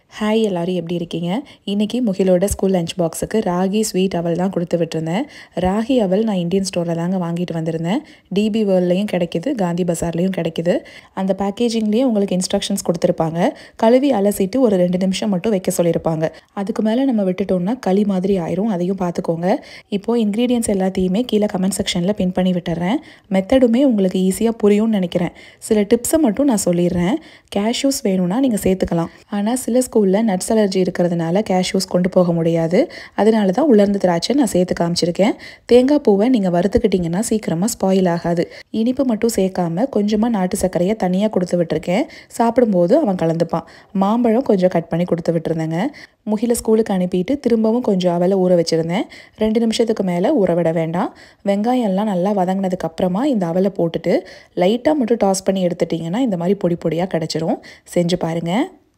hi எல்லாரும் எப்படி இருக்கீங்க இன்றைக்கி முகிலோட ஸ்கூல் லஞ்ச் பாக்ஸுக்கு ராகி ஸ்வீட் அவல் தான் கொடுத்து விட்டுருந்தேன் ராகி அவல் நான் இந்தியன் ஸ்டோரில் தாங்க வாங்கிட்டு வந்திருந்தேன் டிபி வேர்ல்ட்லேயும் கிடைக்கிது காந்தி பஜார்லேயும் கிடைக்கிது அந்த பேக்கேஜிங்லேயும் உங்களுக்கு இன்ஸ்ட்ரக்ஷன்ஸ் கொடுத்துருப்பாங்க கழுவி அலசிட்டு ஒரு ரெண்டு நிமிஷம் மட்டும் வைக்க சொல்லியிருப்பாங்க அதுக்கு மேலே நம்ம விட்டுட்டோம்னா களி மாதிரி ஆயிரும் அதையும் பார்த்துக்கோங்க இப்போது இன்க்ரீடியன்ஸ் எல்லாத்தையுமே கீழே கமெண்ட் செக்ஷனில் பின் பண்ணி விட்டுறேன் மெத்தடுமே உங்களுக்கு ஈஸியாக புரியும்னு நினைக்கிறேன் சில டிப்ஸை மட்டும் நான் சொல்லிடுறேன் கேஷ்யூஸ் வேணும்னா நீங்கள் சேர்த்துக்கலாம் ஆனால் சில ஸ்கூலில் நட்ஸ் அலர்ஜி இருக்கிறதுனால கேஷ்யூஸ் கொண்டு போக முடியாது அதனால தான் உலர்ந்த திராட்சை நான் சேர்த்து காமிச்சிருக்கேன் தேங்காய் பூவை நீங்கள் வறுத்துக்கிட்டிங்கன்னா சீக்கிரமாக ஸ்பாயில் ஆகாது இனிப்பு மட்டும் சேர்க்காம கொஞ்சமாக நாட்டு சர்க்கரையை தனியாக கொடுத்து விட்டுருக்கேன் சாப்பிடும்போது அவன் கலந்துப்பான் மாம்பழம் கொஞ்சம் கட் பண்ணி கொடுத்து விட்டுருந்தேங்க முகில ஸ்கூலுக்கு அனுப்பிட்டு திரும்பவும் கொஞ்சம் அவலை ஊற வச்சுருந்தேன் ரெண்டு நிமிஷத்துக்கு மேலே ஊற விட வேண்டாம் வெங்காயம்லாம் நல்லா வதங்கினதுக்கு அப்புறமா இந்த அவலை போட்டுட்டு லைட்டாக மட்டும் டாஸ் பண்ணி எடுத்துட்டிங்கன்னா இந்த மாதிரி பொடி பொடியாக கிடச்சிரும் செஞ்சு பாருங்கள்